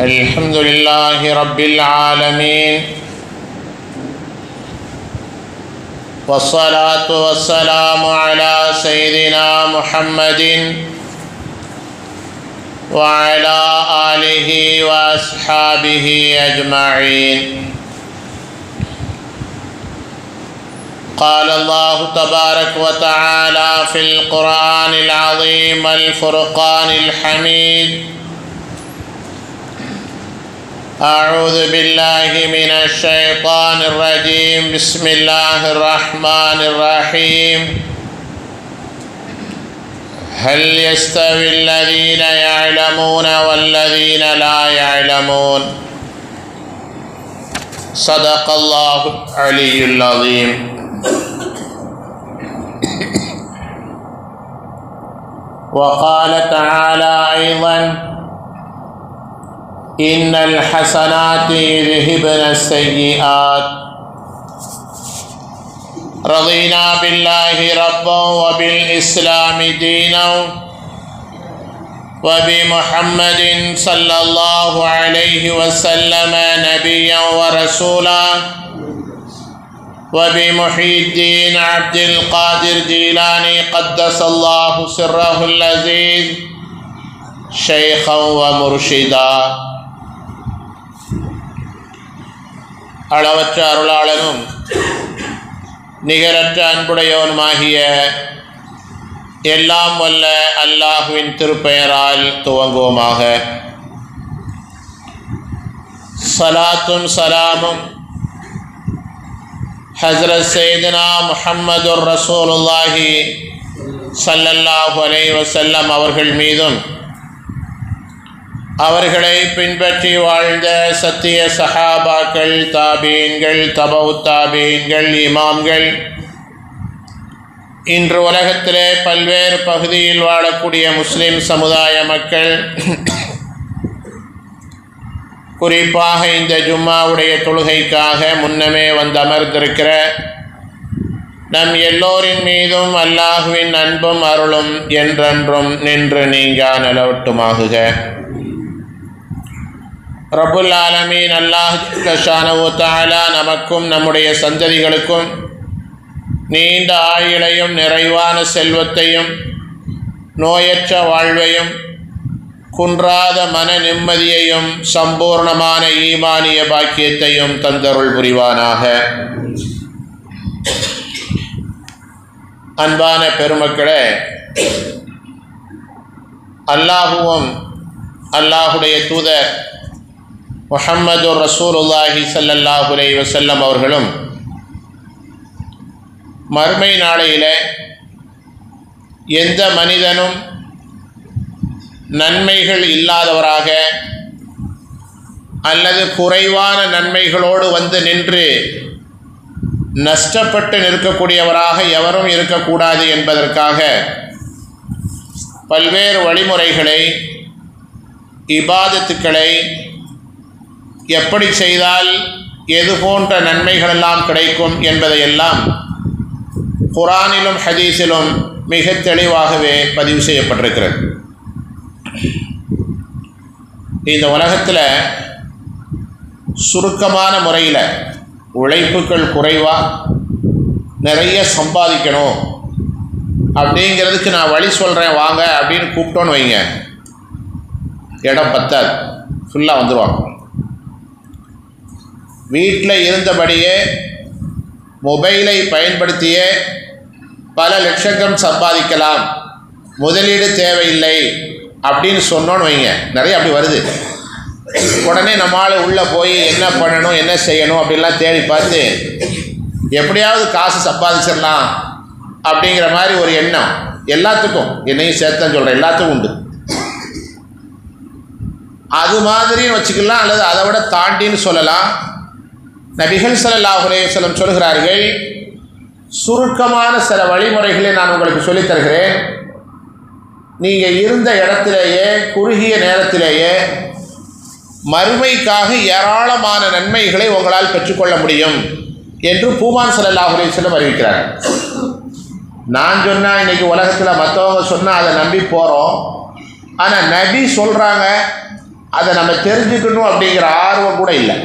الحمد لله رب العالمين والصلاة والسلام على سيدنا محمد وعلى آله وأصحابه أجمعين قال الله تبارك وتعالى في القرآن العظيم الفرقان الحميد أعوذ بالله من الشيطان الرجيم بسم الله الرحمن الرحيم هل يستوي الذين يعلمون والذين لا يعلمون صدق الله العلي العظيم وقال تعالى أيضا إن الحسنات يذهبن السيئات رضينا بالله ربا وبالإسلام دينا وبمحمد صلى الله عليه وسلم نبيا ورسولا وبمحي الدين عبد القادر جيلاني قدس الله سره العزيز شيخا ومرشدا அளவற்ற அருளாளனும் நிகரற்ற அன்புடையவனுமாகிய எல்லாம் வல்ல அல்லாஹுவின் திருப்பெயரால் துவங்குவோமாக சலாத்தும் சலாமும் ஹசரத் சைதனா முஹம்மதுர் ரசூலுல்லாஹி சல்லல்லாஹு அலை வசல்லம் அவர்கள் மீதும் அவர்களை பின்பற்றி வாழ்ந்த சத்திய சஹாபாக்கள் தாபீன்கள் தபவு தாபீன்கள் இமாம்கள் இன்று உலகத்திலே பல்வேறு பகுதியில் வாழக்கூடிய முஸ்லிம் சமுதாய மக்கள் குறிப்பாக இந்த ஜும்மாவுடைய தொழுகைக்காக முன்னமே வந்து அமர்ந்திருக்கிற நம் எல்லோரின் மீதும் அல்லாஹுவின் அன்பும் அருளும் என்றென்றும் நின்று நீங்கா நிலவட்டுமாகுக ரபுல் ஆலமீன் அல்லாஹ் ஷானவு தாலா நமக்கும் நம்முடைய சந்ததிகளுக்கும் நீண்ட ஆயுளையும் நிறைவான செல்வத்தையும் நோயற்ற வாழ்வையும் குன்றாத மன நிம்மதியையும் சம்பூர்ணமான ஈமானிய பாக்கியத்தையும் தந்தருள் புரிவானாக அன்பான பெருமக்களே அல்லாஹுவும் அல்லாஹுடைய தூதர் முஹம்மது ரசூலுல்லாஹி சல்லல்லாஹுலை வசல்லம் அவர்களும் மறுமை நாளையில் எந்த மனிதனும் நன்மைகள் இல்லாதவராக அல்லது குறைவான நன்மைகளோடு வந்து நின்று நஷ்டப்பட்டு நிற்கக்கூடியவராக எவரும் இருக்கக்கூடாது என்பதற்காக பல்வேறு வழிமுறைகளை இபாதத்துக்களை எப்படி செய்தால் எது போன்ற நன்மைகளெல்லாம் கிடைக்கும் என்பதையெல்லாம் குரானிலும் ஹதீஸிலும் மிக தெளிவாகவே பதிவு செய்யப்பட்டிருக்கிறது இந்த உலகத்தில் சுருக்கமான முறையில் உழைப்புகள் குறைவாக நிறைய சம்பாதிக்கணும் அப்படிங்கிறதுக்கு நான் வழி சொல்கிறேன் வாங்க அப்படின்னு கூப்பிட்டோன்னு வைங்க இடம் பத்தாது ஃபுல்லாக வந்துடுவாங்க வீட்டில் இருந்தபடியே மொபைலை பயன்படுத்தியே பல லட்சங்கள் சம்பாதிக்கலாம் முதலீடு தேவையில்லை அப்படின்னு சொன்னோன்னு வைங்க நிறைய அப்படி வருது உடனே நம்மளால் உள்ளே போய் என்ன பண்ணணும் என்ன செய்யணும் அப்படின்லாம் தேடி பார்த்து எப்படியாவது காசு சம்பாதிச்சிடலாம் அப்படிங்கிற மாதிரி ஒரு எண்ணம் எல்லாத்துக்கும் என்னையும் சேர்த்தேன்னு சொல்கிறேன் எல்லாத்துக்கும் உண்டு அது மாதிரின்னு வச்சுக்கலாம் அல்லது அதை விட தாண்டின்னு சொல்லலாம் நபிகள் சல்லாஹ் அலையம் சொல்கிறார்கள் சுருக்கமான சில வழிமுறைகளை நான் உங்களுக்கு சொல்லித் தருகிறேன் நீங்கள் இருந்த இடத்திலேயே குறுகிய நேரத்திலேயே மறுமைக்காக ஏராளமான நன்மைகளை உங்களால் பெற்றுக்கொள்ள முடியும் என்று பூமான் சல்லல்லாஹ் அலையம் அறிவிக்கிறார் நான் சொன்னால் இன்னைக்கு உலகத்தில் மற்றவங்க சொன்னால் அதை நம்பி போகிறோம் ஆனால் நபி சொல்கிறாங்க அதை நம்ம தெரிஞ்சுக்கணும் அப்படிங்கிற ஆர்வம் கூட இல்லை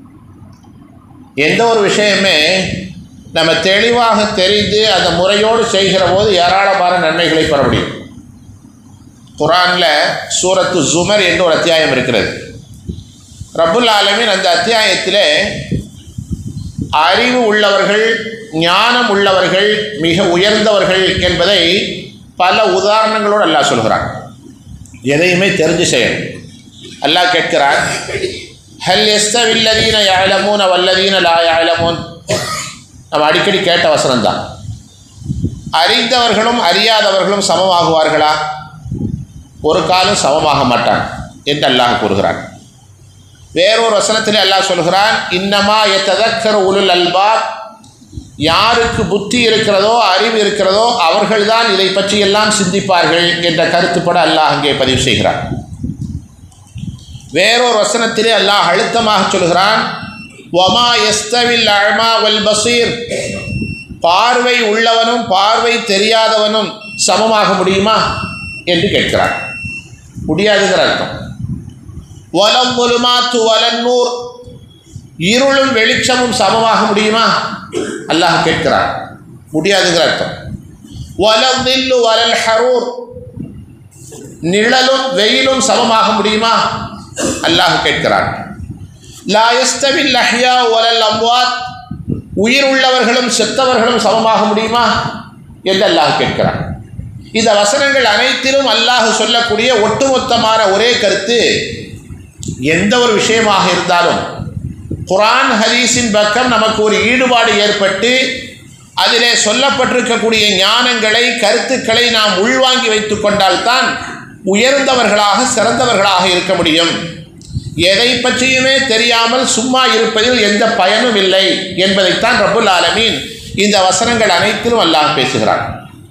எந்த ஒரு விஷயமே நம்ம தெளிவாக தெரிந்து அந்த முறையோடு செய்கிற போது ஏராளமான நன்மைகளை பெற முடியும் குரானில் சூரத்து ஜுமர் என்று ஒரு அத்தியாயம் இருக்கிறது ரபுல் ஆலமின் அந்த அத்தியாயத்தில் அறிவு உள்ளவர்கள் ஞானம் உள்ளவர்கள் மிக உயர்ந்தவர்கள் என்பதை பல உதாரணங்களோடு அல்லாஹ் சொல்கிறான் எதையுமே தெரிஞ்சு செய்யணும் அல்லாஹ் கேட்கிறான் ஹல் எஸ்தவில்லதீன யாழமூன் வல்லதீன லா யாழமூன் நம்ம அடிக்கடி கேட்ட வசனம் தான் அறிந்தவர்களும் அறியாதவர்களும் சமமாகுவார்களா ஒரு காலம் சமமாக மாட்டான் என்று அல்லாஹ் கூறுகிறான் வேறொரு வசனத்தில் அல்லாஹ் சொல்கிறான் இன்னமா எத்ததக்கர் உலுல் அல்பாப் யாருக்கு புத்தி இருக்கிறதோ அறிவு இருக்கிறதோ அவர்கள்தான் இதை பற்றியெல்லாம் சிந்திப்பார்கள் என்ற கருத்துப்பட அல்லாஹ் அங்கே பதிவு செய்கிறான் வேறொரு வசனத்திலே அல்லாஹ் அழுத்தமாக சொல்கிறான் ஒமா எஸ்தவில் அழ்மா வல் பசீர் பார்வை உள்ளவனும் பார்வை தெரியாதவனும் சமமாக முடியுமா என்று கேட்கிறான் முடியாதுங்கிற அர்த்தம் வலம் ஒலுமாத்து வலன்னூர் இருளும் வெளிச்சமும் சமமாக முடியுமா அல்லாஹ் கேட்கிறான் முடியாதுங்கிற அர்த்தம் வலம் நில்லு வலல் ஹரூர் நிழலும் வெயிலும் சமமாக முடியுமா அல்லாஹ் கேட்கிறான் லாயஸ்தவில் லஹ்யா வலல் அம்வாத் உயிர் உள்ளவர்களும் செத்தவர்களும் சமமாக முடியுமா என்று அல்லாஹ் கேட்கிறான் இந்த வசனங்கள் அனைத்திலும் அல்லாஹ் சொல்லக்கூடிய ஒட்டுமொத்தமான ஒரே கருத்து எந்த ஒரு விஷயமாக இருந்தாலும் குரான் ஹதீஸின் பக்கம் நமக்கு ஒரு ஈடுபாடு ஏற்பட்டு அதிலே சொல்லப்பட்டிருக்கக்கூடிய ஞானங்களை கருத்துக்களை நாம் உள்வாங்கி வைத்து கொண்டால்தான் உயர்ந்தவர்களாக சிறந்தவர்களாக இருக்க முடியும் எதை பற்றியுமே தெரியாமல் சும்மா இருப்பதில் எந்த பயனும் இல்லை என்பதைத்தான் ரபுல் ஆலமீன் இந்த வசனங்கள் அனைத்திலும் அல்லாஹ் பேசுகிறான்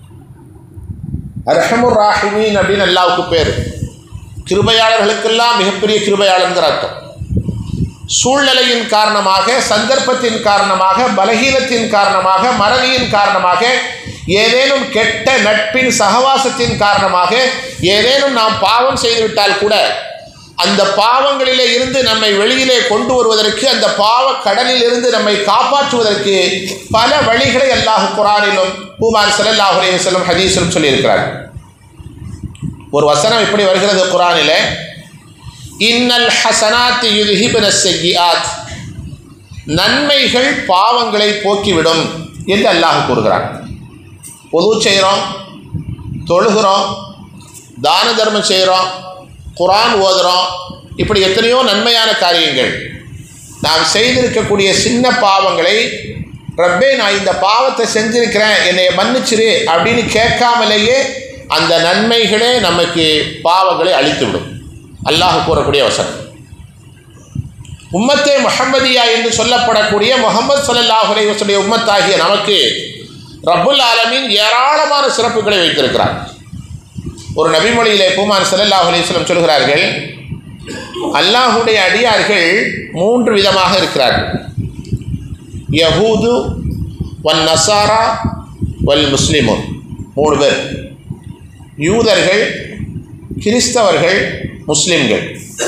ரஹமுர் ராஹிமீன் அப்படின்னு அல்லாவுக்கு பேர் கிருபையாளர்களுக்கெல்லாம் மிகப்பெரிய கிருபையாளர்ங்கிற அர்த்தம் சூழ்நிலையின் காரணமாக சந்தர்ப்பத்தின் காரணமாக பலகீனத்தின் காரணமாக மறதியின் காரணமாக ஏதேனும் கெட்ட நட்பின் சகவாசத்தின் காரணமாக ஏதேனும் நாம் பாவம் செய்துவிட்டால் கூட அந்த பாவங்களிலே இருந்து நம்மை வெளியிலே கொண்டு வருவதற்கு அந்த பாவ கடலில் இருந்து நம்மை காப்பாற்றுவதற்கு பல வழிகளை அல்லாஹ் குரானிலும் பூமான் சல்லாஹ் அலையம் ஹதீஸிலும் சொல்லியிருக்கிறார் ஒரு வசனம் இப்படி வருகிறது குரானிலே இன்னல் ஹசனாத் யுதிஹிபன செய்யாத் நன்மைகள் பாவங்களை போக்கிவிடும் என்று அல்லாஹ் கூறுகிறான் பொது செய்கிறோம் தொழுகிறோம் தான தர்மம் செய்கிறோம் குரான் ஓதுறோம் இப்படி எத்தனையோ நன்மையான காரியங்கள் நாம் செய்திருக்கக்கூடிய சின்ன பாவங்களை ரப்பே நான் இந்த பாவத்தை செஞ்சிருக்கிறேன் என்னை மன்னிச்சிரு அப்படின்னு கேட்காமலேயே அந்த நன்மைகளே நமக்கு பாவங்களை அழித்துவிடும் அல்லாஹ் கூறக்கூடிய வசனம் உம்மத்தே முஹம்மதியா என்று சொல்லப்படக்கூடிய முகமது சல்லாஹ் அலைவசுடைய உம்மத்தாகிய நமக்கு ரப்புல் ஆலமீன் ஏராளமான சிறப்புகளை வைத்திருக்கிறார் ஒரு நபிமொழியிலே பூமான் சல்லாஹ் அலிஸ்லம் சொல்கிறார்கள் அல்லாஹுடைய அடியார்கள் மூன்று விதமாக இருக்கிறார்கள் யஹூது வன் நசாரா வல் முஸ்லிமுன் மூணு பேர் யூதர்கள் கிறிஸ்தவர்கள் முஸ்லிம்கள்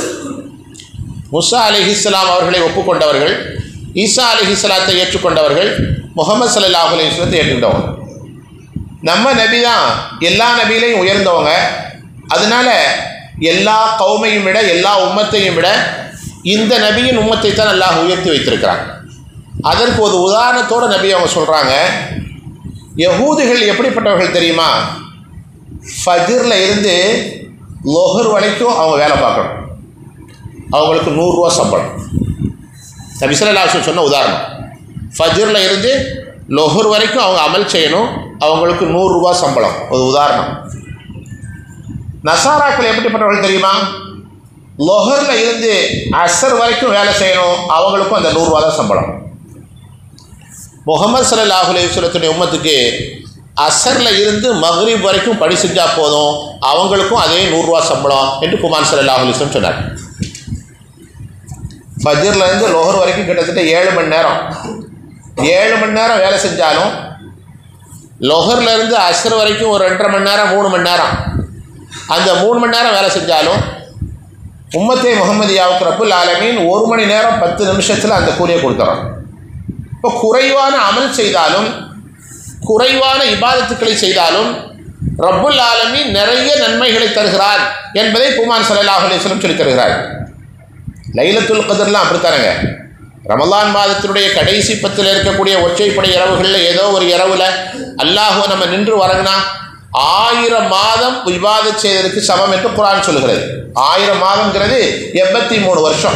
முசா அலிஹிஸ்லாம் அவர்களை ஒப்புக்கொண்டவர்கள் ஈசா அலிஹிஸ்லாத்தை ஏற்றுக்கொண்டவர்கள் முகமது சல்லாஹ் அலிஸ்லத்தை ஏற்றுக்கொண்டவங்க நம்ம நபி தான் எல்லா நபியிலையும் உயர்ந்தவங்க அதனால எல்லா கௌமையும் விட எல்லா உம்மத்தையும் விட இந்த நபியின் உம்மத்தை தான் அல்லாஹ் உயர்த்தி வைத்திருக்கிறாங்க அதற்கு ஒரு உதாரணத்தோடு நபி அவங்க சொல்கிறாங்க யகூதிகள் எப்படிப்பட்டவர்கள் தெரியுமா ஃபஜிரில் இருந்து லொஹர் வரைக்கும் அவங்க வேலை பார்க்கணும் அவங்களுக்கு நூறுரூவா சம்பளம் நபிசல்லாசன் சொன்ன உதாரணம் ஃபஜிரில் இருந்து லொஹர் வரைக்கும் அவங்க அமல் செய்யணும் அவங்களுக்கு நூறுரூவா சம்பளம் ஒரு உதாரணம் நசாராக்கள் எப்படிப்பட்டவர்கள் தெரியுமா லொஹரில் இருந்து அசர் வரைக்கும் வேலை செய்யணும் அவங்களுக்கும் அந்த நூறுரூவா தான் சம்பளம் முகமது சல்லாஹ் அலையுடைய உம்மத்துக்கு அசரில் இருந்து மஹ்ரீப் வரைக்கும் படி செஞ்சால் போதும் அவங்களுக்கும் அதே நூறுரூவா சம்பளம் என்று குமார் சல்லாஹ் அலிஸ்லம் சொன்னார் ஃபஜர்லேருந்து லோஹர் வரைக்கும் கிட்டத்தட்ட ஏழு மணி நேரம் ஏழு மணி நேரம் வேலை செஞ்சாலும் லொஹர்லேருந்து அசர் வரைக்கும் ஒரு ரெண்டரை மணி நேரம் மூணு மணி நேரம் அந்த மூணு மணி நேரம் வேலை செஞ்சாலும் உம்மத்தே முகமதியாவுக்கு ரப்புல் ஆலமீன் ஒரு மணி நேரம் பத்து நிமிஷத்தில் அந்த கூலியை கொடுத்துறோம் இப்போ குறைவான அமல் செய்தாலும் குறைவான இபாதத்துக்களை செய்தாலும் ரப்புல் ஆலமீன் நிறைய நன்மைகளை தருகிறார் என்பதை புமான் சல்லாஹ் அலிஸ்லம் சொல்லி தருகிறார் லைலத்துல் கதர்லாம் அப்படித்தானுங்க ரமலான் மாதத்தினுடைய கடைசி பத்தில் இருக்கக்கூடிய ஒற்றைப்படை இரவுகளில் ஏதோ ஒரு இரவுல அல்லாஹுவை நம்ம நின்று வரங்கினா ஆயிரம் மாதம் விவாதம் செய்ததற்கு சமம் என்று குரான் சொல்லுகிறது ஆயிரம் மாதம்ங்கிறது எண்பத்தி மூணு வருஷம்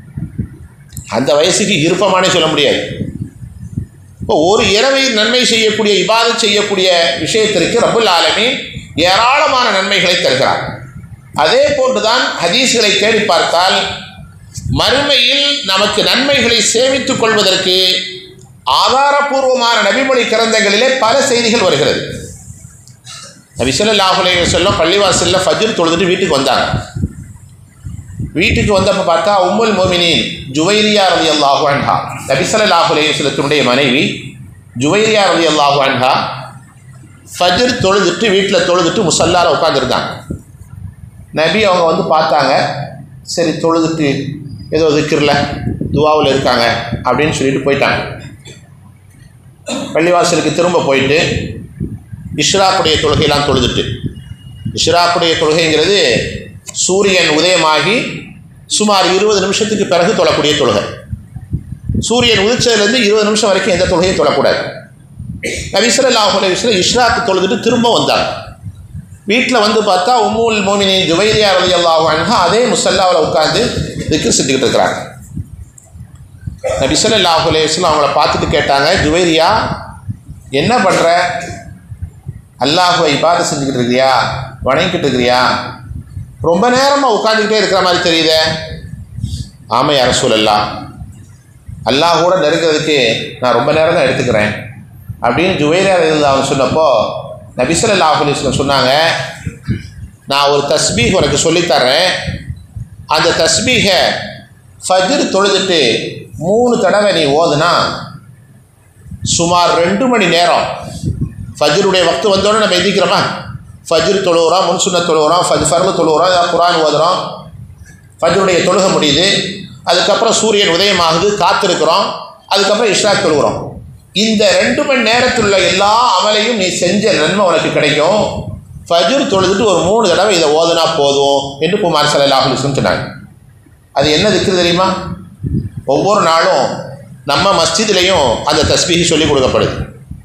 அந்த வயசுக்கு இருப்பமானே சொல்ல முடியாது இப்போ ஒரு இரவை நன்மை செய்யக்கூடிய இபாதத் செய்யக்கூடிய விஷயத்திற்கு ரபுல் ஆலமி ஏராளமான நன்மைகளை தருகிறார் அதே போன்றுதான் ஹதீஸ்களை தேடி பார்த்தால் மறுமையில் நமக்கு நன்மைகளை சேமித்துக் கொள்வதற்கு ஆதாரபூர்வமான நபிமொழி கிரந்தங்களிலே பல செய்திகள் வருகிறது நபி ஸல்லல்லாஹு சொல்லம் பள்ளிவாசலில் ஃபஜ்ர் தொழுதுட்டு வீட்டுக்கு வந்தாங்க வீட்டுக்கு வந்தப்போ பார்த்தா உம்முல் மோமினின் ஜுவைரியா ரவி அல்லாஹு அன்ஹா நபி ஸல்லல்லாஹு அலைஹி வஸல்லத்தினுடைய மனைவி ஜுவைரியா ரவி அல்லாஹு அன்ஹா ஃபஜ்ர் தொழுதுட்டு வீட்டில் தொழுதுட்டு முசல்லார உட்காந்துருந்தாங்க நபி அவங்க வந்து பார்த்தாங்க சரி தொழுதுட்டு ஏதோ திக்கிரில் துவாவில் இருக்காங்க அப்படின்னு சொல்லிட்டு போயிட்டாங்க பள்ளிவாசலுக்கு திரும்ப போயிட்டு இஷ்ராக்குடைய தொழுகையெல்லாம் தொழுதுட்டு இஷ்ராக்குடைய தொழுகைங்கிறது சூரியன் உதயமாகி சுமார் இருபது நிமிஷத்துக்கு பிறகு தொழக்கூடிய தொழுகை சூரியன் உதிச்சதுலேருந்து இருபது நிமிஷம் வரைக்கும் எந்த தொழுகையும் தொழக்கூடாது நபிசல்லாஹ் அலைவிஸ்ல இஷ்ராக்கு தொழுதுட்டு திரும்ப வந்தாங்க வீட்டில் வந்து பார்த்தா உம்முல் மோமினி ஜுவைரியா ரலி அல்லாஹு அன்ஹா அதே முசல்லாவில் உட்காந்து இதுக்கு செஞ்சுக்கிட்டு இருக்கிறாங்க நபிசல்லாஹு அலையம் அவங்கள பார்த்துட்டு கேட்டாங்க ஜுவைரியா என்ன பண்ணுற அல்லாஹுவை இபாதை செஞ்சுக்கிட்டு இருக்கிறியா வணங்கிக்கிட்டு இருக்கிறியா ரொம்ப நேரமாக உட்காந்துக்கிட்டே இருக்கிற மாதிரி தெரியுதே ஆமாம் யார சூழல்லாம் அல்லாஹ் கூட நெருங்கிறதுக்கு நான் ரொம்ப நேரம் தான் எடுத்துக்கிறேன் அப்படின்னு ஜுவைரியா அவங்க சொன்னப்போ நபிசல்லாஹ் அலிஸ்லம் சொன்னாங்க நான் ஒரு தஸ்பீக் உனக்கு சொல்லித்தரேன் அந்த தஸ்பீகை ஃபஜ்ர் தொழுதுட்டு மூணு தடவை நீ ஓதுனா சுமார் ரெண்டு மணி நேரம் ஃபஜ்ருடைய வக்து வந்தோடனே நம்ம எந்திக்கிறோமா ஃபஜ்ர் தொழுகிறோம் முன்சுன்ன தொழுகிறோம் ஃபஜ் ஃபர்லு தொழுகிறோம் ஏதாவது குரான் ஓதுறோம் ஃபஜ்ருடைய தொழுக முடியுது அதுக்கப்புறம் சூரியன் உதயமாகுது காத்திருக்கிறோம் அதுக்கப்புறம் இஷ்ராக் தொழுகிறோம் இந்த ரெண்டு மணி நேரத்தில் உள்ள எல்லா அமலையும் நீ செஞ்ச நன்மை உனக்கு கிடைக்கும் ஃபஜ்ர் தொழுதுட்டு ஒரு மூணு தடவை இதை ஓதுனா போதும் என்று குமார் சல்லாஹ் சொன்னாங்க அது என்ன திக்கு தெரியுமா ஒவ்வொரு நாளும் நம்ம மஸ்ஜித்லேயும் அந்த தஸ்பீகி சொல்லி கொடுக்கப்படுது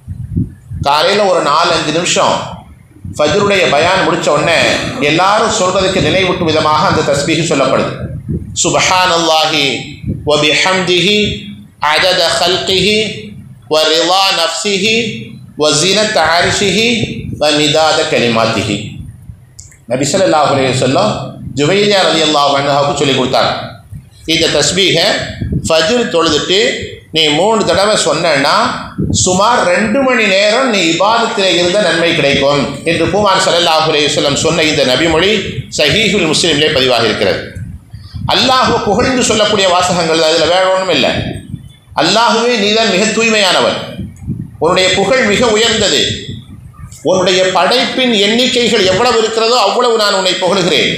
காலையில் ஒரு நாலு அஞ்சு நிமிஷம் ஃபஜ்ருடைய பயான் முடித்த உடனே எல்லாரும் சொல்கிறதுக்கு நினைவூட்டும் விதமாக அந்த தஸ்பீகி சொல்லப்படுது சுபஹான் அல்லாஹி வபி ஹம்திஹி அதத ஹல்கிஹி வ ரிலா நஃப்சிஹி வ ஜீனத் ஆரிஷிஹி வ மிதாத கலிமாத்திஹி நபி ஸல்லல்லாஹு அலைஹி வஸல்லம் ஜுவைரியா ரலியல்லாஹு அன்ஹாவுக்கு சொல்லி கொடுத்தாங்க இந்த தஸ்பீகை ஃபஜ்ர் தொழுதுட்டு நீ மூணு தடவை சொன்னா சுமார் ரெண்டு மணி நேரம் நீ இபாதத்தில் இருந்த நன்மை கிடைக்கும் என்று பூமான் சல்லாஹூ அலையம் சொன்ன இந்த நபிமொழி சஹீஹுல் முஸ்லீம்லே பதிவாக இருக்கிறது அல்லாஹு புகழ்ந்து சொல்லக்கூடிய வாசகங்கள் அதில் வேற ஒன்றும் இல்லை அல்லாஹுவே நீதான் மிக தூய்மையானவன் உன்னுடைய புகழ் மிக உயர்ந்தது உன்னுடைய படைப்பின் எண்ணிக்கைகள் எவ்வளவு இருக்கிறதோ அவ்வளவு நான் உன்னை புகழ்கிறேன்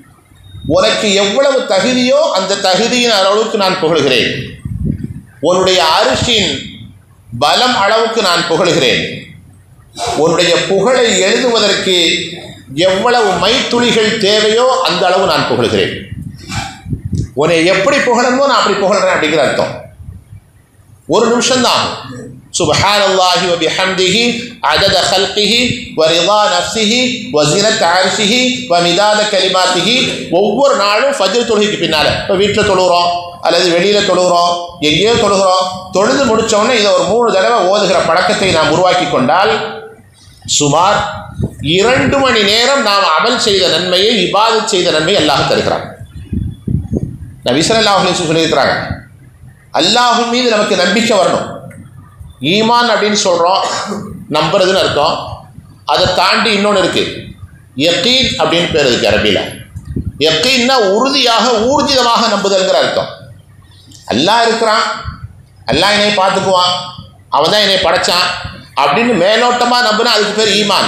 உனக்கு எவ்வளவு தகுதியோ அந்த தகுதியின் அளவுக்கு நான் புகழ்கிறேன் உன்னுடைய அரிசின் பலம் அளவுக்கு நான் புகழ்கிறேன் உன்னுடைய புகழை எழுதுவதற்கு எவ்வளவு மைத்துளிகள் தேவையோ அந்த அளவு நான் புகழ்கிறேன் உன்னை எப்படி புகழணுமோ நான் அப்படி புகழ்றேன் அப்படிங்கிற அர்த்தம் ஒரு நிமிஷம்தான் சுபஹான் அல்லாஹி வபி ஹம்திஹி அதத ஹல்கிஹி வரிதா நஃப்சிஹி வசீனத் ஆரிஷிஹி வ மிதாத கலிமாத்திஹி ஒவ்வொரு நாளும் ஃபஜ்ர் தொழுகைக்கு பின்னால் இப்போ வீட்டில் தொழுகிறோம் அல்லது வெளியில் தொழுகிறோம் எங்கேயோ தொழுகிறோம் தொழுது முடித்தோடனே இதை ஒரு மூணு தடவை ஓதுகிற பழக்கத்தை நாம் உருவாக்கி கொண்டால் சுமார் இரண்டு மணி நேரம் நாம் அமல் செய்த நன்மையை இபாதத் செய்த நன்மை அல்லாஹ் தருகிறான் நபிசல்லாஹ் சொல்லியிருக்கிறாங்க அல்லாஹு மீது நமக்கு நம்பிக்கை வரணும் ஈமான் அப்படின்னு சொல்கிறோம் நம்புறதுன்னு அர்த்தம் அதை தாண்டி இன்னொன்று இருக்குது யக்கீன் அப்படின்னு பேர் இருக்குது அரபியில் யக்கீன்னா உறுதியாக ஊர்ஜிதமாக நம்புதல்ங்கிற அர்த்தம் அல்லாஹ் இருக்கிறான் அல்லாஹ் என்னை பார்த்துக்குவான் அவன் தான் என்னை படைச்சான் அப்படின்னு மேலோட்டமாக நம்புனா அதுக்கு பேர் ஈமான்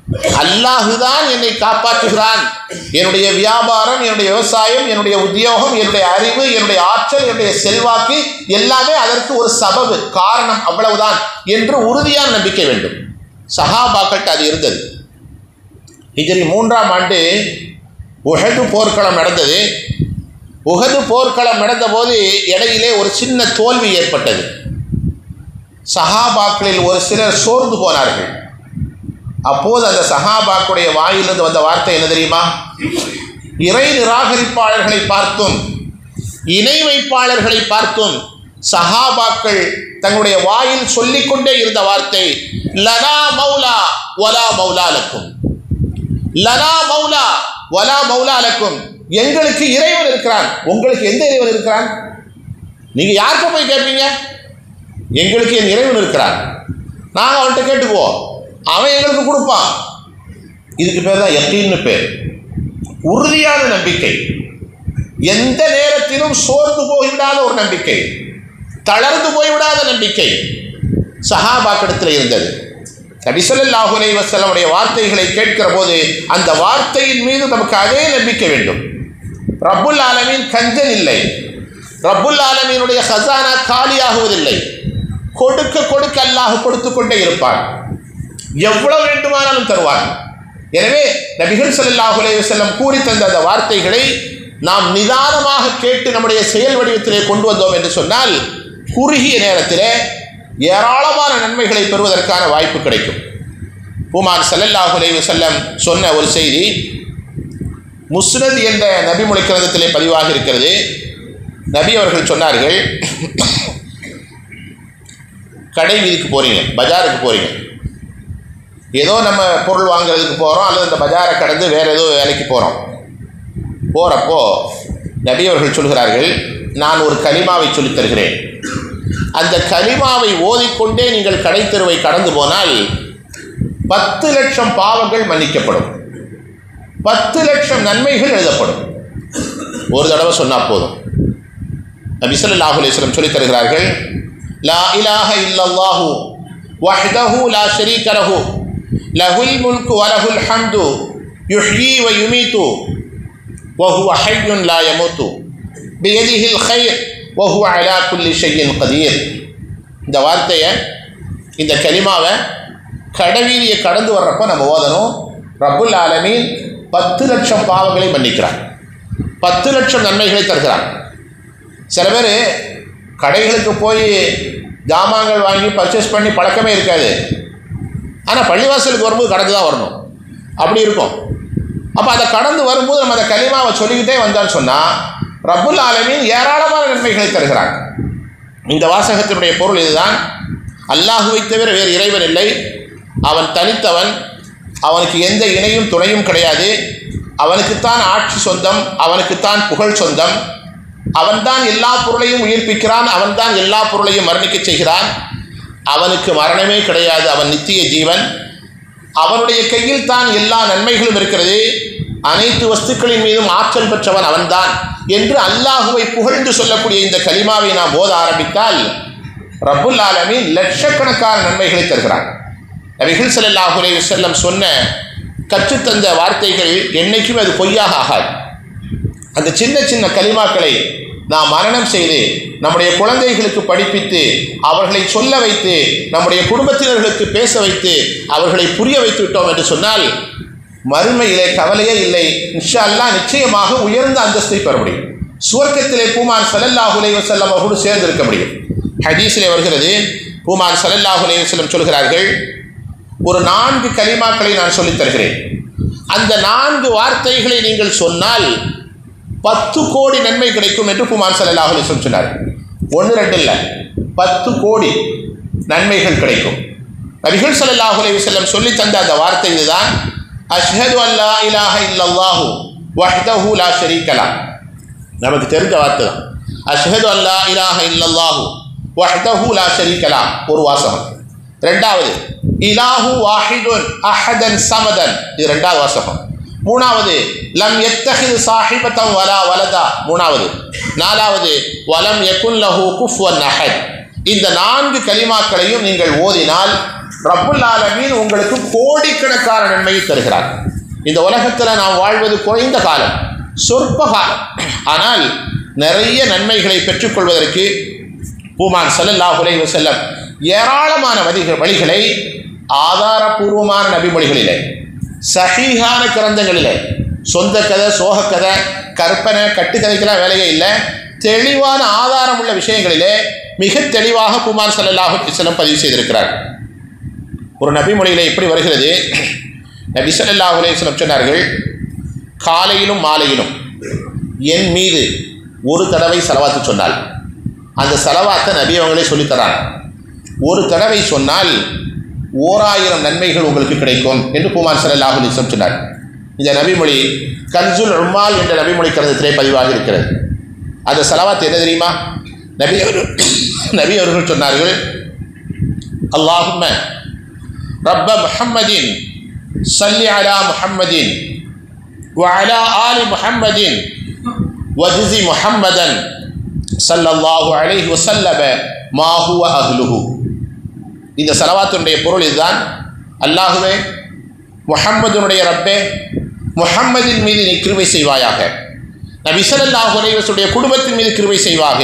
அல்லாஹுதான் என்னை காப்பாற்றுகிறான் என்னுடைய வியாபாரம் என்னுடைய விவசாயம் என்னுடைய உத்தியோகம் என்னுடைய அறிவு என்னுடைய ஆற்றல் என்னுடைய செல்வாக்கு எல்லாமே அதற்கு ஒரு சபபு காரணம் அவ்வளவுதான் என்று உறுதியான நம்பிக்கை வேண்டும் சஹாபாக்கள்கிட்ட அது இருந்தது ஹிஜ்ரி மூன்றாம் ஆண்டு உஹது போர்க்களம் நடந்தது உஹது போர்க்களம் நடந்தபோது இடையிலே ஒரு சின்ன தோல்வி ஏற்பட்டது சஹாபாக்களில் ஒரு சிலர் சோர்ந்து போனார்கள் அப்போது அந்த சஹாபாக்குடைய வாயிலிருந்து வந்த வார்த்தை என்ன தெரியுமா இறை நிராகரிப்பாளர்களை பார்த்தும் இணை வைப்பாளர்களை பார்த்தும் சஹாபாக்கள் தங்களுடைய வாயில் சொல்லிக்கொண்டே இருந்த வார்த்தை லனா மௌலா வலா மௌலா லக்கும் லனா மௌலா வலா மௌலா லக்கும் எங்களுக்கு இறைவன் இருக்கிறான் உங்களுக்கு எந்த இறைவன் இருக்கிறான் நீங்க யார்கிட்ட போய் கேட்பீங்க எங்களுக்கு என் இறைவன் இருக்கிறான் நாங்கள் அவன்கிட்ட கேட்டுக்குவோம் அவன் எங்களுக்கு கொடுப்பான் இதுக்கு பேர் தான் யக்கீன்னு பேர் உறுதியான நம்பிக்கை எந்த நேரத்திலும் சோர்ந்து போய்விடாத ஒரு நம்பிக்கை தளர்ந்து போய்விடாத நம்பிக்கை சஹாபாக்கிடத்தில் இருந்தது நபிசல்லாஹு அலைஹி வஸல்லமுடைய வார்த்தைகளை கேட்கிற போது அந்த வார்த்தையின் மீது நமக்கு அதே நம்பிக்கை வேண்டும் ரப்புல் ஆலமீன் கஞ்சன் இல்லை ரப்புல் ஆலமீனுடைய ஹசானா காலியாகுவதில்லை கொடுக்க கொடுக்க அல்லாஹ் கொடுத்து கொண்டே இருப்பான் எவ்வளவு வேண்டுமானாலும் தருவான் எனவே நபிகள் ஸல்லல்லாஹு அலைஹி வஸல்லம் கூறி தந்த அந்த வார்த்தைகளை நாம் நிதானமாக கேட்டு நம்முடைய செயல் வடிவத்திலே கொண்டு வந்தோம் என்று சொன்னால் குறுகிய நேரத்திலே ஏராளமான நன்மைகளை பெறுவதற்கான வாய்ப்பு கிடைக்கும் பூமான் ஸல்லல்லாஹு அலைஹி வஸல்லம் சொன்ன ஒரு செய்தி முஸ்னத் என்ற நபிமொழி கிரந்தத்திலே பதிவாக இருக்கிறது நபி அவர்கள் சொன்னார்கள் கடை வீதிக்கு போறீங்க பஜாருக்கு போறீங்க ஏதோ நம்ம பொருள் வாங்குறதுக்கு போகிறோம் அல்லது இந்த பஜாரை கடந்து வேறு ஏதோ வேலைக்கு போகிறோம் போகிறப்போ நபி அவர்கள் சொல்கிறார்கள் நான் ஒரு கலிமாவை சொல்லித் தருகிறேன் அந்த கலிமாவை ஓதிக்கொண்டே நீங்கள் கடை தெருவை கடந்து போனால் பத்து லட்சம் பாவங்கள் மன்னிக்கப்படும் பத்து லட்சம் நன்மைகள் எழுதப்படும் ஒரு தடவை சொன்னால் போதும் நபி ஸல்லல்லாஹு அலைஹி வஸல்லம் சொல்லித் தருகிறார்கள் லா இலாஹ இல்லல்லாஹு வஹ்தஹு லா ஷரீக லஹு லஹுல் முல்கு வலஹுல் ஹம்து யுஹ்யி வ யுமீத்து வஹுவ ஹய்யுன் லா யமூத்து பியதிஹில் கைர் வஹுவ அலா குல்லி ஷையின் கதீர் இந்த வார்த்தையை இந்த கலிமாவை கடவீதியை கடந்து வர்றப்ப நம்ம ஓதணும் ரப்புல் ஆலமீன் பத்து லட்சம் பாவங்களை மன்னிக்கிறான் பத்து லட்சம் நன்மைகளை தருகிறான் சில பேர் கடைகளுக்கு போய் ஜாமான்கள் வாங்கி பர்ச்சேஸ் பண்ணி பழக்கமே இருக்காது ஆனால் பள்ளிவாசலுக்கு வரும்போது கடந்து தான் வரணும் அப்படி இருக்கும் அப்போ அதை கடந்து வரும்போது நம்ம அந்த களிமாவை சொல்லிக்கிட்டே வந்தான்னு சொன்னால் ரப்புல் ஆலமீன் ஏராளமான நன்மைகளை தருகிறான் இந்த வாசகத்தினுடைய பொருள் இதுதான் அல்லாஹுவை தவிர வேறு இறைவன் இல்லை அவன் தனித்தவன் அவனுக்கு எந்த இணையும் துணையும் கிடையாது அவனுக்குத்தான் ஆட்சி சொந்தம் அவனுக்குத்தான் புகழ் சொந்தம் அவன்தான் எல்லா பொருளையும் உயிர்ப்பிக்கிறான் அவன்தான் எல்லா பொருளையும் மரணிக்கச் செய்கிறான் அவனுக்கு மரணமே கிடையாது அவன் நித்திய ஜீவன் அவனுடைய கையில் தான் எல்லா நன்மைகளும் இருக்கிறது அனைத்து வஸ்துக்களின் மீதும் ஆற்றல் பெற்றவன் அவன்தான் என்று அல்லாஹுவை புகழ்ந்து சொல்லக்கூடிய இந்த கலிமாவை நாம் போத ஆரம்பித்தால் ரப்புல் ஆலமீன் லட்சக்கணக்கான நன்மைகளை தருகிறான் நபிகள் ஸல்லல்லாஹு அலைஹி வஸல்லம் சொன்ன கற்றுத்தந்த வார்த்தைகள் என்னைக்குமே அது பொய்யாக ஆகாது அந்த சின்ன சின்ன கலிமாக்களை நாம் மரணம் செய்து நம்முடைய குழந்தைகளுக்கு படிப்பித்து அவர்களை சொல்ல வைத்து நம்முடைய குடும்பத்தினர்களுக்கு பேச வைத்து அவர்களை புரிய வைத்து விட்டோம் என்று சொன்னால் மறுமையிலே கவலையே இல்லை இன்ஷா அல்லாஹ் நிச்சயமாக உயர்ந்த அந்தஸ்தை பெற முடியும் சுவர்க்கத்திலே பூமான் ஸல்லல்லாஹு அலைஹி வஸல்லம் அவர்களோடு சேர்ந்து இருக்க முடியும் ஹதீஸிலே வருகிறது பூமான் ஸல்லல்லாஹு அலைஹி வஸல்லம் சொல்கிறார்கள் ஒரு நான்கு கலிமாக்களை நான் சொல்லித் தருகிறேன் அந்த நான்கு வார்த்தைகளை நீங்கள் சொன்னால் பத்து கோடி நன்மை கிடைக்கும் என்று குமார் ஸல்லல்லாஹு அலைஹி வஸல்லம் சொன்னார் ஒன்று ரெண்டு இல்லை பத்து கோடி நன்மைகள் கிடைக்கும் நபிகள் ஸல்லல்லாஹு அலைஹி வஸல்லம் சொல்லி தந்த அந்த வார்த்தை இதுதான் அஷ்ஹது அல்லா இலாஹ இல்லல்லாஹு வஹ்தஹு லா ஷரீக லா நமக்கு தெரிஞ்ச வார்த்தை தான் அஷ்ஹது அல்லா இலாஹ இல்லல்லாஹு வஹ்தஹு லா ஷரீக லா ஒரு வாசகம் ரெண்டாவது இலாஹு வாஹிதுன் அஹதன் சமதன் இது ரெண்டாவது வாசகம் மூணாவது லம் எத்தஹிது சாஹிபத்தம் வலா வலதா மூணாவது நாலாவது வலம் யகுன் லஹு குஃப்வன் அஹத் இந்த நான்கு கலிமாக்களையும் நீங்கள் ஓதினால் ரப்புல் ஆலமீன் உங்களுக்கு கோடிக்கணக்கான நன்மையை தருகிறார் இந்த உலகத்தில் நாம் வாழ்வது குறைந்த காலம் சொற்ப காலம் ஆனால் நிறைய நன்மைகளை பெற்றுக்கொள்வதற்கு பூமான் ஸல்லல்லாஹு அலைஹி வஸல்லம் ஏராளமான வழிகள் வழிகளை ஆதாரபூர்வமான நபிமொழிகளிலே சஹீஹான கிரந்தங்களிலே சொந்த கதை சோக கதை கற்பனை கட்டுக்கதைக்கெல்லாம் வேலையே இல்லை தெளிவான ஆதாரம் உள்ள விஷயங்களிலே மிக தெளிவாக பூமான் ஸல்லல்லாஹு அலைஹி வஸல்லம் பதிவு செய்திருக்கிறார் ஒரு நபிமொழியிலே எப்படி வருகிறது நபி ஸல்லல்லாஹு அலைஹி வஸல்லம் சொன்னார்கள் காலையிலும் மாலையிலும் என் மீது ஒரு தடவை செலவாத்து சொன்னால் அந்த செலவாத்தை நபி அவங்களே சொல்லித்தராங்க ஒரு தடவை சொன்னால் ஓராயிரம் நன்மைகள் உங்களுக்கு கிடைக்கும் என்று பூமான் ஸல்லல்லாஹு அலைஹி வஸல்லம் சொன்னார் இந்த நபிமொழி கன்சுல் உம்மால் என்ற நபிமொழி கருதத்திலே பதிவாக இருக்கிறது அந்த செலவாத்து என்ன தெரியுமா நபி அவர்கள் நபி அவர்கள் சொன்னார்கள் அல்லாஹும்ம ரப்ப முஹம்மதின் சல்லி அலா முஹம்மதின் وعلى آل محمد وجزي محمدا صلى الله عليه وسلم ما هو أهله இந்த செலவாத்தினுடைய பொருள் இதுதான் அல்லாஹுவே முஹம்மதுனுடைய ரப்பே முஹம்மதின் மீது நீ கிருபை செய்வாயாக நபி ஸல்லல்லாஹு அலைஹி வஸல்லுடைய குடும்பத்தின் மீது கிருபை செய்வாக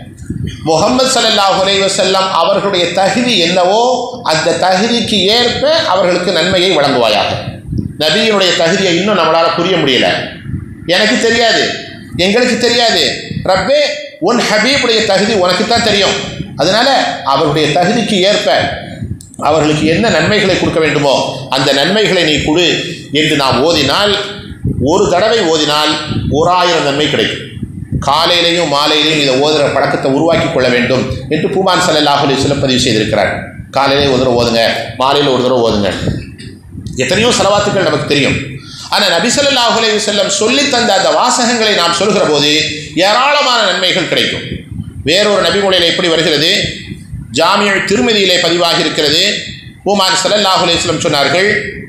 முகமது ஸல்லல்லாஹு அலைஹி வஸல்லம் அவர்களுடைய தகுதி என்னவோ அந்த தகுதிக்கு ஏற்ப அவர்களுக்கு நன்மையை வழங்குவாயாக நபியினுடைய தகுதியை இன்னும் நம்மளால் புரிய முடியல எனக்கு தெரியாது எங்களுக்கு தெரியாது ரப்பே உன் ஹபீபுடைய தகுதி உனக்கு தான் தெரியும் அதனால அவருடைய தகுதிக்கு ஏற்ப அவர்களுக்கு என்ன நன்மைகளை கொடுக்க வேண்டுமோ அந்த நன்மைகளை நீ கொடு என்று நாம் ஓதினால் ஒரு தடவை ஓதினால் ஓராயிரம் நன்மை கிடைக்கும் காலையிலையும் மாலையிலையும் இதை ஓதுகிற பழக்கத்தை உருவாக்கி கொள்ள வேண்டும் என்று பூமான் ஸல்லல்லாஹு அலைஹி வஸல்லம் பதிவு செய்திருக்கிறார் காலையிலே ஒரு தடவை ஓதுங்க மாலையில் ஒரு தடவை ஓதுங்க எத்தனையோ செலவாத்துக்கள் நமக்கு தெரியும் ஆனால் நபி ஸல்லல்லாஹு அலைஹி வஸல்லம் சொல்லி தந்த அந்த வாசகங்களை நாம் சொல்கிற போது ஏராளமான நன்மைகள் கிடைக்கும் வேறொரு நபிமொழியில் எப்படி வருகிறது ஜாமியல் திருமதியிலே பதிவாகி இருக்கிறது பூமான் ஸல்லல்லாஹு அலைஹி வஸல்லம் சொன்னார்கள்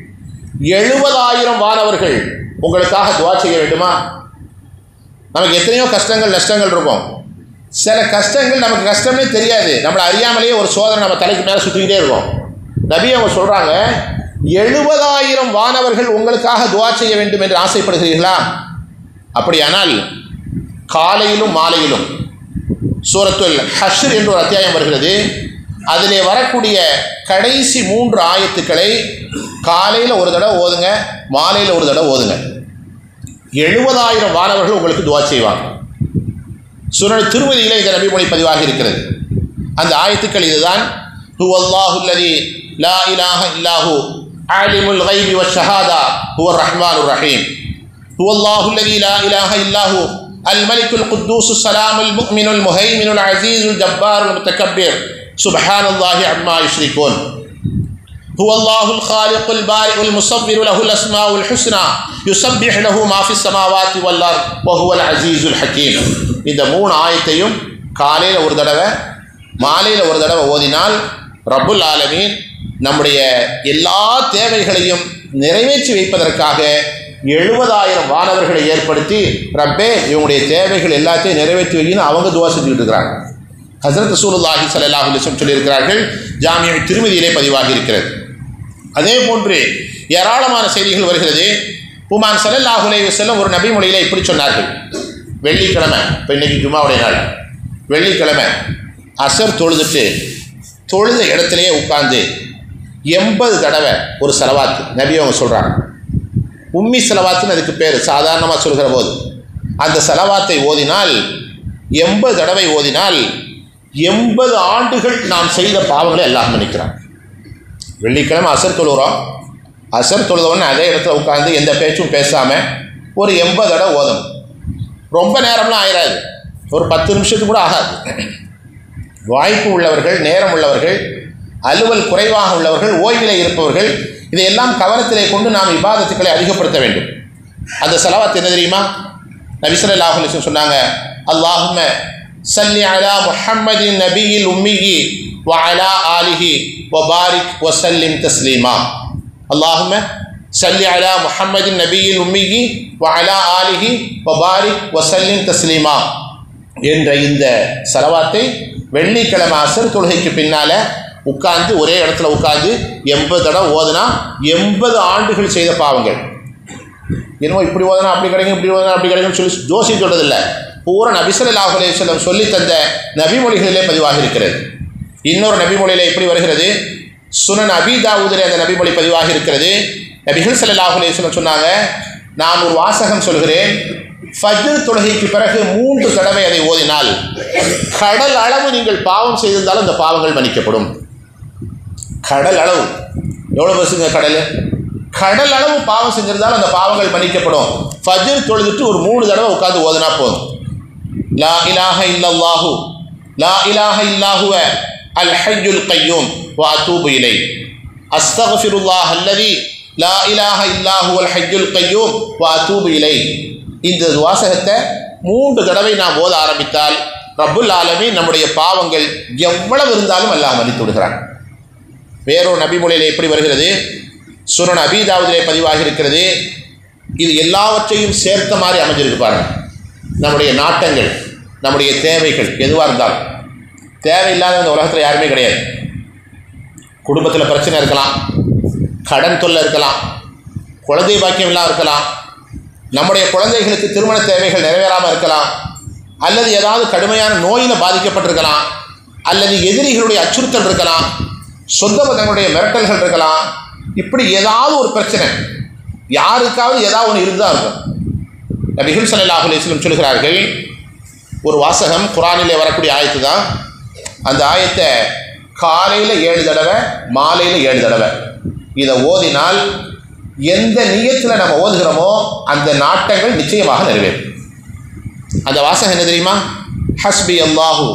எழுபதாயிரம் வானவர்கள் உங்களுக்காக துவா செய்ய வேண்டுமா நமக்கு எத்தனையோ கஷ்டங்கள் நஷ்டங்கள் இருக்கும் சில கஷ்டங்கள் நமக்கு கஷ்டமே தெரியாது நம்மளை அறியாமலேயே ஒரு சோதனை நம்ம தலைக்கு மேலே சுற்றிக்கிட்டே இருக்கும் நபி அவங்க சொல்கிறாங்க எழுபதாயிரம் வானவர்கள் உங்களுக்காக துவா செய்ய வேண்டும் என்று ஆசைப்படுகிறீர்களா அப்படியானால் காலையிலும் மாலையிலும் சூரத்துல் ஹஷ்ர் என்று ஒரு அத்தியாயம் வருகிறது அதிலே வரக்கூடிய கடைசி மூன்று ஆயத்துக்களை காலையில் ஒரு தடவை ஓதுங்க மாலையில் ஒரு தடவை ஓதுங்க எழுபதாயிரம் வானவர்கள் உங்களுக்கு துவா செய்வாங்க சுரல் திருமதியிலே இந்த நபிமொழி பதிவாக இருக்கிறது அந்த ஆயத்துக்கள் இதுதான் ஹு அல்லாஹு அல்லதி லா இலாஹ இல்லாஹு ஆலிமுல் கைபி வ ஷஹாதா ஹுவ ரஹ்மானுர் ரஹீம் هو الله الذي لا إله إلا هو الملك القدوس السلام المؤمن المهيمن العزيز الجبار المتكبر سبحان الله عما يشركون هو الله الخالق البارئ المصور له الأسماء الحسنى يسبح له ما في السماوات والأرض وهو العزيز الحكيم இந்த மூணு ஆயத்தையும் காலையில் ஒரு தடவை மாலையில் ஒரு தடவை ஓதினால் ரப்புல் ஆலமீன் நம்முடைய எல்லா தேவைகளையும் நிறைவேற்றி வைப்பதற்காக எழுபதாயிரம் வானவர்களை ஏற்படுத்தி ரப்பே இவங்களுடைய தேவைகள் எல்லாத்தையும் நிறைவேற்றி வைக்கணும் அவங்க துவா செஞ்சுக்கிட்டு இருக்கிறாங்க ஹசரத் சூலுல்லாஹி ஸல்லல்லாஹு அலைஹி வஸல்லம் சொல்லியிருக்கிறார்கள் ஜாமியா திருமதியிலே பதிவாகி இருக்கிறது அதே போன்று ஏராளமான செய்திகள் வருகிறது உமான் ஸல்லல்லாஹு அலைஹி வஸல்லம் ஒரு நபி மொழியிலே இப்படி சொன்னார்கள் வெள்ளிக்கிழமை இப்போ இன்னைக்கு ஜும்மாவுடைய நாள் வெள்ளிக்கிழமை அசர் தொழுதுட்டு தொழுத இடத்துலையே உட்கார்ந்து எண்பது தடவை ஒரு செலவாத்து நபி அவங்க சொல்கிறாங்க உம்மி செலவாத்துன்னு அதுக்கு பேர் சாதாரணமாக சொல்கிற போது அந்த செலவாத்தை ஓதினால் எண்பது தடவை ஓதினால் எண்பது ஆண்டுகள் நாம் செய்த பாவங்களை எல்லாம் மன்னிக்கிறான் வெள்ளிக்கிழமை அசர் தொழுகிறோம் அசர் தொழுதவொடனே அதே இடத்துல உட்காந்து எந்த பேச்சும் பேசாமல் ஒரு எண்பது தடவை ஓதணும் ரொம்ப நேரம்லாம் ஆயிராது ஒரு பத்து நிமிஷத்துக்கு கூட ஆகாது வாய்ப்பு உள்ளவர்கள் நேரம் உள்ளவர்கள் அலுவல் குறைவாக உள்ளவர்கள் ஓய்விலே இருப்பவர்கள் இதையெல்லாம் கவனத்திலே கொண்டு நாம் விவாதத்துக்களை அதிகப்படுத்த வேண்டும் அந்த செலவாத்து என்ன தெரியுமா நபிசல்லாஹு அலிஸ்லம் சொன்னாங்க அல்லாஹும சல்லி அலா முஹம்மதின் நபியில் உம்மிகி வ அலா ஆலிஹி வ பாரிக் வ சல்லிம் தஸ்லீமா அல்லாஹும சல்லி அலா முஹம்மதின் நபியில் உம்மிகி வ அலா ஆலிஹி வ பாரிக் வ சல்லிம் தஸ்லீமா என்ற இந்த செலவாத்தை வெள்ளிக்கிழமை அசர் தொழுகைக்கு பின்னால் உட்கார்ந்து ஒரே இடத்துல உட்கார்ந்து எண்பது தடவை ஓதுனா எண்பது ஆண்டுகள் செய்த பாவங்கள் என்னமோ இப்படி ஓதனா அப்படி கிடைக்கும் இப்படி ஓதனா அப்படி கிடைக்கும் சொல்லி ஜோசி சொல்றதில்லை பூரா நபிசல்லாஹு அலையம் சொல்லி தந்த நபிமொழிகளிலே பதிவாக இருக்கிறது இன்னொரு நபிமொழியில எப்படி வருகிறது சுனன் அபிதாவுதிலே அந்த நபிமொழி பதிவாக இருக்கிறது நபிகள் ஸல்லல்லாஹு அலைஹி வஸல்லம் சொன்னாங்க நான் ஒரு வாசகம் சொல்கிறேன் ஃபஜ்ர் தொழுகைக்கு பிறகு மூன்று தடவை அதை ஓதினால் கடல் அளவு நீங்கள் பாவம் செய்திருந்தாலும் அந்த பாவங்கள் மன்னிக்கப்படும் கடல் அளவு எவ்வளோ பெருசுங்க கடல் கடல் அளவு பாவம் செஞ்சிருந்தாலும் அந்த பாவங்கள் மன்னிக்கப்படும் ஃபஜ்ர் தொழுதுட்டு ஒரு மூணு தடவை உட்காந்து ஓதுனா போதும் லா இலாஹ இல்லல்லாஹு லா இலாஹ இல்லாஹுவ அல் ஹய்யுல் கையூம் வா அத்தூபு இலை அஸ்தகஃபிருல்லாஹ் அல்லதி லா இலாஹ இல்லாஹு அல் ஹய்யுல் கையூம் வா அத்தூபு இலை இந்த வாசகத்தை மூன்று தடவை நாம் ஓத ஆரம்பித்தால் ரப்புல் ஆலமீன் நம்முடைய பாவங்கள் எவ்வளவு இருந்தாலும் அல்லாஹ் மன்னித்து விடுகிறான் வேறொரு நபிமொழியிலே எப்படி வருகிறது சுரன் அபீதாவதிலே பதிவாகி இருக்கிறது இது எல்லாவற்றையும் சேர்த்த மாதிரி அமைஞ்சிருக்கு பாருங்க நம்முடைய நாட்டங்கள் நம்முடைய தேவைகள் எதுவாக இருந்தாலும் தேவையில்லாத இந்த உலகத்தில் யாருமே கிடையாது குடும்பத்தில் பிரச்சனை இருக்கலாம் கடன் தொல்லை இருக்கலாம் குழந்தை பாக்கியம் இல்லாமல் இருக்கலாம் நம்முடைய குழந்தைகளுக்கு திருமண தேவைகள் நிறைவேறாமல் இருக்கலாம் அல்லது ஏதாவது கடுமையான நோயில் பாதிக்கப்பட்டிருக்கலாம் அல்லது எதிரிகளுடைய அச்சுறுத்தல் இருக்கலாம் சொந்த பந்தங்களுடைய மிரட்டல்கள் இருக்கலாம் இப்படி ஏதாவது ஒரு பிரச்சனை யாருக்காவது ஏதாவது ஒன்று இருந்தால் இருக்கும் நபிகள் ஸல்லல்லாஹு அலைஹி வஸல்லம் சொல்கிறார்கள் ஒரு வாசகம் குரானிலே வரக்கூடிய ஆயத்து தான் அந்த ஆயத்தை காலையில் ஏழு தடவை மாலையில் ஏழு தடவை இதை ஓதினால் எந்த நியத்தில் நம்ம ஓதுகிறோமோ அந்த நாட்டங்கள் நிச்சயமாக நிறைவேறும் அந்த வாசகம் என்ன தெரியுமா ஹஸ்பி அல்லாஹு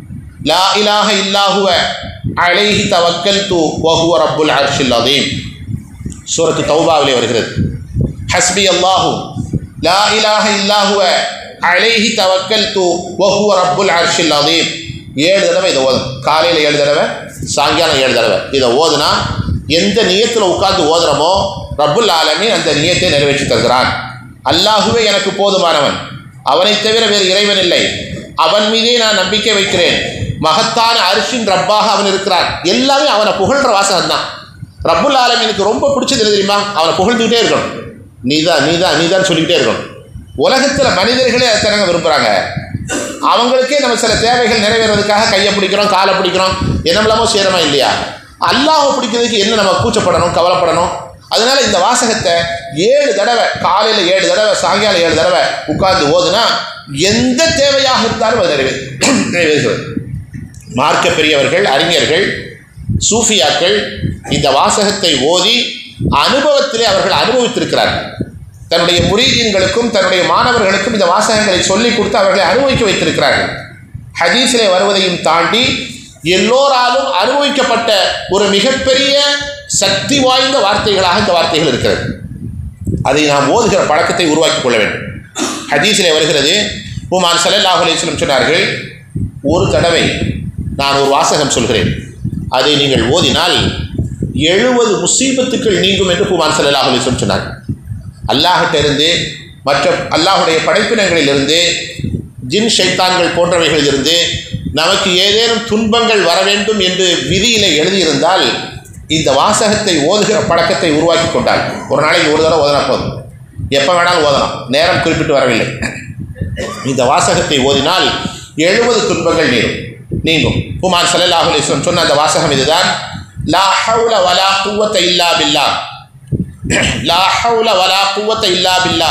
லா இலாஹ இல்லாஹுவ அலைஹி தவக்கல் து வஹுவ ரப்புல் அர்ஷில் அதீம் சூரத்து தௌபாவிலே வருகிறது ஹஸ்பி அல்லாஹு லா இலாஹ இல்லாஹுவ அலைஹி தவக்கல் து வஹுவ ரப்புல் அர்ஷில் அதீம் ஏழு தடவை இதை ஓதும் காலையில் ஏழு தடவை சாயங்காலம் ஏழு தடவை இதை ஓதுனா எந்த நியத்தில் உட்கார்ந்து ஓதுறோமோ ரப்புல் ஆலமீன் அந்த நியத்தை நிறைவேற்றி தருகிறான் அல்லாஹுவே எனக்கு போதுமானவன் அவனைத் தவிர வேறு இறைவன் இல்லை அவன் மீதே நான் நம்பிக்கை வைக்கிறேன் மகத்தான அரிசின் ரப்பாக அவன் இருக்கிறான் எல்லாமே அவனை புகழ்ற வாசகம் தான் ரப்புல் ஆலமீனுக்கு ரொம்ப பிடிச்சது என்ன தெரியுமா அவனை புகழ்ந்துக்கிட்டே இருக்கணும் நீதான் நீதான் நீதான் சொல்லிக்கிட்டே இருக்கணும் உலகத்தில் மனிதர்களே அதை தானங்க விரும்புகிறாங்க அவங்களுக்கே நம்ம சில தேவைகள் நிறைவேறதுக்காக கையை பிடிக்கிறோம் காலை பிடிக்கிறோம் என்னமெல்லாமோ செய்கிறோமா இல்லையா அல்லாஹை பிடிக்கிறதுக்கு என்ன நம்ம கூச்சப்படணும் கவலைப்படணும் அதனால இந்த வாசகத்தை ஏழு தடவை காலையில் ஏழு தடவை சாயங்காலம் ஏழு தடவை உட்கார்ந்து ஓதுனா எந்த தேவையாக இருந்தாலும் அது நிறைவே நிறைவேறுகிறது மார்க்க பெரியவர்கள் அறிஞர்கள் சூஃபியாக்கள் இந்த வாசகத்தை ஓதி அனுபவத்திலே அவர்கள் அனுபவித்திருக்கிறார்கள் தன்னுடைய முரீதீன்களுக்கும் தன்னுடைய மாணவர்களுக்கும் இந்த வாசகங்களை சொல்லிக் கொடுத்து அவர்களை அனுபவிக்க வைத்திருக்கிறார்கள் ஹதீஸிலே வருவதையும் தாண்டி எல்லோராலும் அனுபவிக்கப்பட்ட ஒரு மிகப்பெரிய சக்தி வாய்ந்த வார்த்தைகளாக இந்த வார்த்தைகள் இருக்கிறது அதை நாம் ஓதுகிற பழக்கத்தை உருவாக்கி கொள்ள வேண்டும் ஹதீஸிலே வருகிறது உமான் சல்லல்லாஹு அலைஹி சொன்னார்கள் ஒரு தடவை நான் ஒரு வாசகம் சொல்கிறேன் அதை நீங்கள் ஓதினால் எழுபது முசீபத்துக்கள் நீங்கும் என்று புமான் சல்லல்லாஹு அலைஹி சொன்னார் அல்லாஹிட்ட இருந்து மற்ற அல்லாஹுடைய படைப்பினங்களிலிருந்து ஜின் ஷைத்தான்கள் போன்றவைகளிலிருந்து நமக்கு ஏதேனும் துன்பங்கள் வர வேண்டும் என்று விதியிலே எழுதியிருந்தால் இந்த வாசகத்தை ஓதுகிற பழக்கத்தை உருவாக்கி கொண்டால் ஒரு நாளைக்கு ஒரு தடவை ஓதனா போதும் எப்போ வேணாலும் ஓதலாம் நேரம் குறிப்பிட்டு வரவில்லை இந்த வாசகத்தை ஓதினால் எழுபது துன்பங்கள் நீரும் நீங்கும் புமான் சல்லல்லாஹு அலைஹி வஸல்லம் சொன்ன அந்த வாசகம் இதுதான் லா ஹவுல வலா குவத்த இல்லா பில்லா லா ஹவுல வலா குவத்த இல்லா பில்லா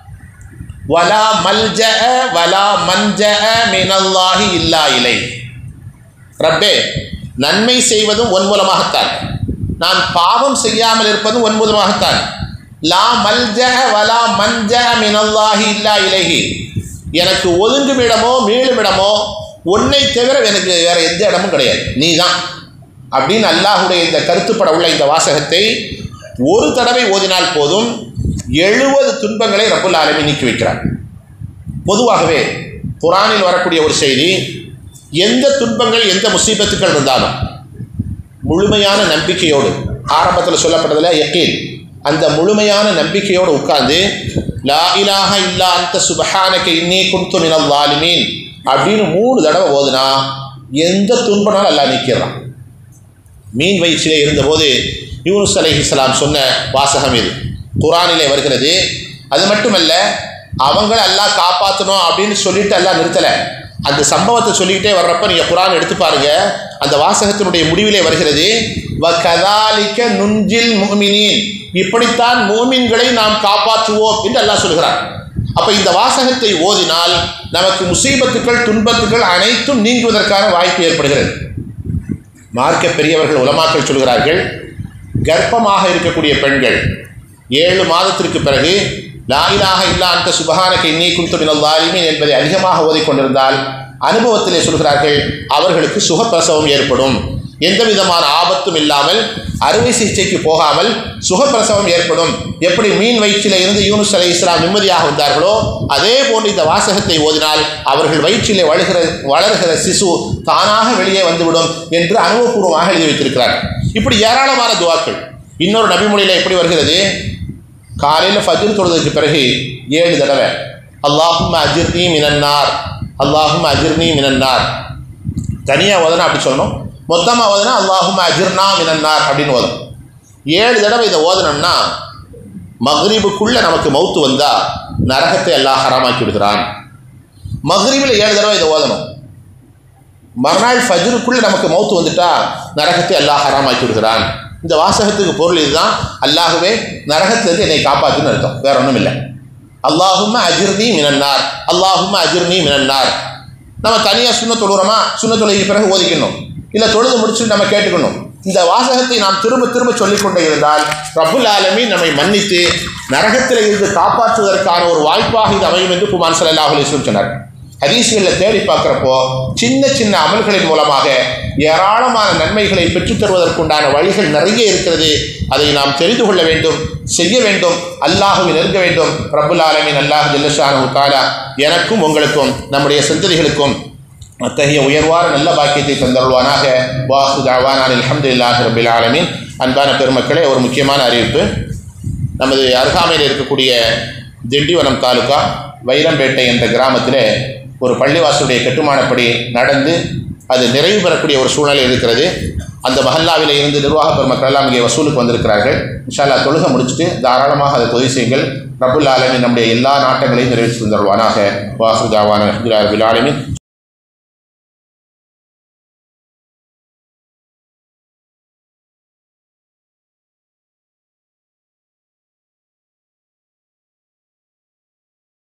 வலா மல்ஜ வலா மஞ்ச மினல்லாஹி இல்லா இலை ரப்பே நன்மை செய்வதும் ஒன் மூலமாகத்தான் நான் பாவம் செய்யாமல் இருப்பதும் ஒன் மூலமாகத்தான் லா மல்ஜ வலா மஞ்ச மினல்லாஹி இல்லா இலைஹி எனக்கு ஒதுங்குமிடமோ மீளுமிடமோ உன்னை தவிர எனக்கு வேற எந்த இடமும் கிடையாது நீ தான் அப்படின்னு அல்லாஹுடைய இந்த கருத்துப்பட உள்ள இந்த வாசகத்தை ஒரு தடவை ஓதினால் போதும் எழுபது துன்பங்களை ரப்புல் ஆலமி நீக்கி வைக்கிறார் பொதுவாகவே குரானில் வரக்கூடிய ஒரு செய்தி எந்த துன்பங்கள் எந்த முசீபத்துக்கள் இருந்தாலும் முழுமையான நம்பிக்கையோடு ஆரம்பத்தில் சொல்லப்பட்டதில் யக்கீன் அந்த முழுமையான நம்பிக்கையோடு உட்கார்ந்து லா இலாஹ இல்லா அந்த சுபஹானக்கு இன்னி குன்து மினல் வாலிமீன் அப்படின்னு மூணு தடவை ஓதுனா எந்த துன்பனாலும் எல்லாம் நீக்கிடுறான் மீன் வயிற்றிலே இருந்தபோது யூனுஸ் அலைஹிஸ்ஸலாம் சொன்ன வாசகம் இது குரானிலே வருகிறது அது மட்டுமல்ல அவங்கள எல்லாம் காப்பாற்றணும் அப்படின்னு சொல்லிட்டு எல்லாம் நிறுத்தலை அந்த சம்பவத்தை சொல்லிக்கிட்டே வர்றப்ப நீங்கள் குரான் எடுத்து பாருங்க அந்த வாசகத்தினுடைய முடிவிலே வருகிறது வ கதாலிக்க நுஞ்சில் முஹ்மினீன் இப்படித்தான் மூமின்களை நாம் காப்பாற்றுவோம் என்று அல்லாஹ் சொல்கிறார் அப்ப இந்த வாசகத்தை ஓதினால் நமக்கு முசீபத்துக்கள் துன்பத்துக்கள் அனைத்தும் நீங்குவதற்கான வாய்ப்பு ஏற்படுகிறது மார்க்க பெரியவர்கள் உலமாக்கள் சொல்கிறார்கள் கர்ப்பமாக இருக்கக்கூடிய பெண்கள் ஏழு மாதத்திற்கு பிறகு லாயிலாக இல்லா அந்த சுபகானக்கு இன்னி குந்துமினல் வாலிமீன் என்பதை அதிகமாக ஓதிக்கொண்டிருந்தால் அனுபவத்திலே சொல்கிறார்கள் அவர்களுக்கு சுகப்பிரசவம் ஏற்படும் எந்த விதமான ஆபத்தும் இல்லாமல் அறுவை சிகிச்சைக்கு போகாமல் சுகப்பிரசவம் ஏற்படும் எப்படி மீன் வயிற்றிலே இருந்து யூனுஸ் அலை இஸ்லாம் நிம்மதியாக வந்தார்களோ அதே போன்று இந்த வாசகத்தை ஓதினால் அவர்கள் வயிற்றிலே வளர்கிற வளர்கிற சிசு தானாக வெளியே வந்துவிடும் என்று அனுபவபூர்வமாக எழுதி வைத்திருக்கிறார் இப்படி ஏராளமான துவாக்கள் இன்னொரு நபிமொழியில் எப்படி வருகிறது காலையில் ஃபஜ்ர் தொழுதுக்கு பிறகு ஏழு தடவை அல்லாஹும் அஜிர்னி மினன்னார் அல்லாஹும் அஜிர்னி மினன்னார் தனியாக ஓதனா அப்படி சொல்லணும் மொத்தமாக ஓதுனா அல்லாஹும் அஜிர்னா மினன்னார் அப்படின்னு ஓதணும் ஏழு தடவை இதை ஓதனோம்னா மக்ரிபுக்குள்ளே நமக்கு மௌத்து வந்தால் நரகத்தை எல்லாம் ஹராமாக்கி விடுகிறான் மக்ரிபில் ஏழு தடவை இதை ஓதணும் மறுநாள் ஃபஜ்ருக்குள்ளே நமக்கு மௌத்து வந்துட்டா நரகத்தை அல்லாஹ் ஹராமாக்கி விடுகிறான் இந்த வாசகத்துக்கு பொருள் இதுதான் அல்லாஹுவே நரகத்திலிருந்து என்னை காப்பாற்றுன்னு அர்த்தம் வேற ஒன்றும் இல்லை அல்லாஹும்ம அஜிர்னி மினன்னார் அல்லாஹும்ம அஜிர்னி மினன்னார் நம்ம தனியாக சுண்ண தொழுகிறோமா சுண்ண தொழுகைக்கு பிறகு ஓதிக்கணும் இல்லை தொழுது முடிச்சுட்டு நம்ம கேட்டுக்கணும் இந்த வாசகத்தை நாம் திரும்ப திரும்ப சொல்லிக்கொண்டே இருந்தால் ரப்புல் ஆலமி நம்மை மன்னித்து நரகத்தில் இருந்து காப்பாற்றுவதற்கான ஒரு வாய்ப்பாக இது அமையும் என்று குமான் சல்லாஹ் அலிஸ்லம் சொன்னார் ஹதீஸ்களில் தேடி பார்க்குறப்போ சின்ன சின்ன அமல்களின் மூலமாக ஏராளமான நன்மைகளை பெற்றுத் தருவதற்குண்டான வழிகள் நிறைய இருக்கிறது அதை நாம் தெரிந்து கொள்ள வேண்டும் செய்ய வேண்டும் அல்லாஹுவை நெருங்க வேண்டும் ரப்புல் ஆலமின் அல்லாஹ் ஜல்லஷானு தாலா எனக்கும் உங்களுக்கும் நம்முடைய சந்ததிகளுக்கும் அத்தகைய உயர்வான நல்ல பாக்கியத்தை தந்தருள்வானாக வாசு தாவானான் அலமதுல்லாஹ் ரபில் ஆலமின் அன்பான பெருமக்களே ஒரு முக்கியமான அறிவிப்பு நமது அருகாமையில் இருக்கக்கூடிய திண்டிவனம் தாலுகா வைரம்பேட்டை என்ற கிராமத்தில் ஒரு பள்ளிவாசலுடைய கட்டுமானப்படி நடந்து அது நிறைவு பெறக்கூடிய ஒரு சூழ்நிலை இருக்கிறது அந்த மஹல்லாவில் இருந்து நிர்வாக பெருமக்கள் எல்லாம் இங்கே வசூலுக்கு வந்திருக்கிறார்கள் இன்ஷால்லா தொழுகை முடிச்சுட்டு தாராளமாக அதை தொகை செய்யுங்கள் ரபுல் ஆலமின் நம்முடைய எல்லா நாட்டங்களையும் நிறைவேற்றி தந்துடுவானாக வாசு தாவான ரபுல் ஆலமின்